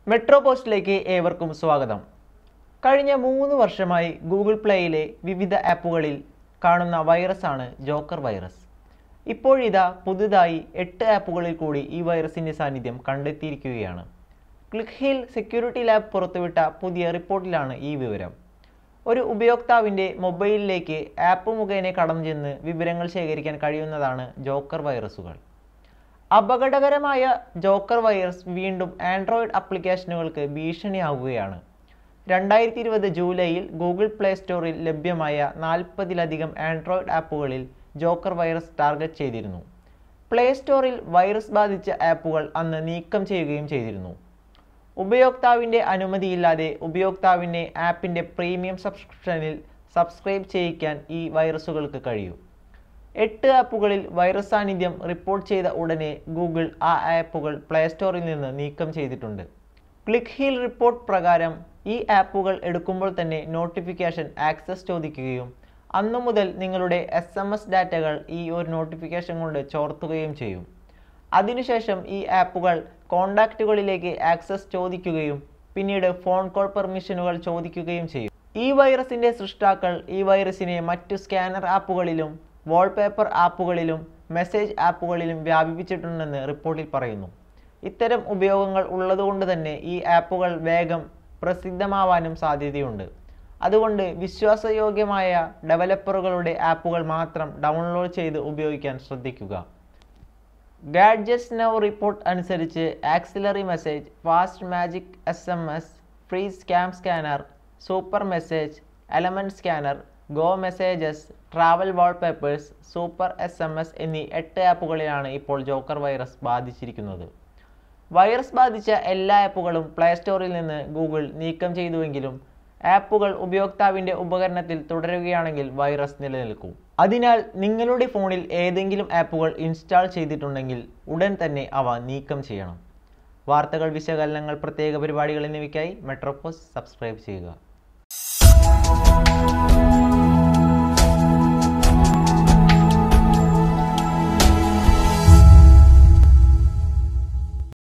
metro പോസ്റ്റിലേക്ക് ഏവർക്കും സ്വാഗതം കഴിഞ്ഞ മൂന്ന് വർഷമായി ഗൂഗിൾ പ്ലേയിലെ വിവിധ ആപ്പുകളിൽ കാണുന്ന വൈറസാണ് ജോക്കർ വൈറസ് ഇപ്പോഴിതാ പുതുതായി എട്ട് ആപ്പുകളിൽ കൂടി ഈ വൈറസിൻ്റെ സാന്നിധ്യം കണ്ടെത്തിയിരിക്കുകയാണ് ക്ലിക്ക് ഹിൽ സെക്യൂരിറ്റി ലാബ് പുറത്തുവിട്ട പുതിയ റിപ്പോർട്ടിലാണ് ഈ വിവരം ഒരു ഉപയോക്താവിൻ്റെ മൊബൈലിലേക്ക് ആപ്പ് മുഖേന കടന്നു ചെന്ന് വിവരങ്ങൾ ശേഖരിക്കാൻ കഴിയുന്നതാണ് ജോക്കർ വൈറസുകൾ അപകടകരമായ ജോക്കർ വൈറസ് വീണ്ടും ആൻഡ്രോയിഡ് ആപ്ലിക്കേഷനുകൾക്ക് ഭീഷണിയാവുകയാണ് രണ്ടായിരത്തി ഇരുപത് ജൂലൈയിൽ ഗൂഗിൾ പ്ലേ സ്റ്റോറിൽ ലഭ്യമായ നാൽപ്പതിലധികം ആൻഡ്രോയിഡ് ആപ്പുകളിൽ ജോക്കർ വൈറസ് ടാർഗറ്റ് ചെയ്തിരുന്നു പ്ലേ സ്റ്റോറിൽ വൈറസ് ബാധിച്ച ആപ്പുകൾ അന്ന് നീക്കം ചെയ്യുകയും ചെയ്തിരുന്നു ഉപയോക്താവിൻ്റെ അനുമതിയില്ലാതെ ഉപയോക്താവിൻ്റെ ആപ്പിൻ്റെ പ്രീമിയം സബ്സ്ക്രിപ്ഷനിൽ സബ്സ്ക്രൈബ് ചെയ്യിക്കാൻ ഈ വൈറസുകൾക്ക് കഴിയും എട്ട് ആപ്പുകളിൽ വൈറസ് സാന്നിധ്യം റിപ്പോർട്ട് ചെയ്ത ഉടനെ ഗൂഗിൾ ആ ആപ്പുകൾ പ്ലേ സ്റ്റോറിൽ നിന്ന് നീക്കം ചെയ്തിട്ടുണ്ട് ക്ലിക്ക് ഹീൽ റിപ്പോർട്ട് പ്രകാരം ഈ ആപ്പുകൾ എടുക്കുമ്പോൾ തന്നെ നോട്ടിഫിക്കേഷൻ ആക്സസ് ചോദിക്കുകയും അന്നു മുതൽ നിങ്ങളുടെ എസ് എം എസ് ഡാറ്റകൾ ഈ ഒരു നോട്ടിഫിക്കേഷൻ കൊണ്ട് ചോർത്തുകയും ചെയ്യും അതിനുശേഷം ഈ ആപ്പുകൾ കോണ്ടാക്റ്റുകളിലേക്ക് ആക്സസ് ചോദിക്കുകയും പിന്നീട് ഫോൺ കോൾ പെർമിഷനുകൾ ചോദിക്കുകയും ചെയ്യും ഈ വൈറസിൻ്റെ സൃഷ്ടാക്കൾ ഈ വൈറസിനെ മറ്റു സ്കാനർ ആപ്പുകളിലും വാൾപേപ്പർ ആപ്പുകളിലും മെസ്സേജ് ആപ്പുകളിലും വ്യാപിപ്പിച്ചിട്ടുണ്ടെന്ന് റിപ്പോർട്ടിൽ പറയുന്നു ഇത്തരം ഉപയോഗങ്ങൾ ഉള്ളതുകൊണ്ട് തന്നെ ഈ ആപ്പുകൾ വേഗം പ്രസിദ്ധമാവാനും സാധ്യതയുണ്ട് അതുകൊണ്ട് വിശ്വാസയോഗ്യമായ ഡെവലപ്പറുകളുടെ ആപ്പുകൾ മാത്രം ഡൗൺലോഡ് ചെയ്ത് ഉപയോഗിക്കാൻ ശ്രദ്ധിക്കുക ഗാഡ്ജറ്റ്സ് നൗ റിപ്പോർട്ട് അനുസരിച്ച് auxiliary message fast magic S M S free scam scanner super message element scanner go messages travel wallpapers super S M S എന്നീ എട്ട് ആപ്പുകളിലാണ് ഇപ്പോൾ ജോക്കർ വൈറസ് ബാധിച്ചിരിക്കുന്നത് വൈറസ് ബാധിച്ച എല്ലാ ആപ്പുകളും പ്ലേ സ്റ്റോറിൽ നിന്ന് ഗൂഗിൾ നീക്കം ചെയ്തുവെങ്കിലും ആപ്പുകൾ ഉപയോക്താവിൻ്റെ ഉപകരണത്തിൽ തുടരുകയാണെങ്കിൽ വൈറസ് നിലനിൽക്കും അതിനാൽ നിങ്ങളുടെ ഫോണിൽ ഏതെങ്കിലും ആപ്പുകൾ ഇൻസ്റ്റാൾ ചെയ്തിട്ടുണ്ടെങ്കിൽ ഉടൻ തന്നെ അവ നീക്കം ചെയ്യണം വാർത്തകൾ വിശകലനങ്ങൾ പ്രത്യേക പരിപാടികൾ എന്നിവയ്ക്കായി മെട്രോപോസ് സബ്സ്ക്രൈബ് ചെയ്യുക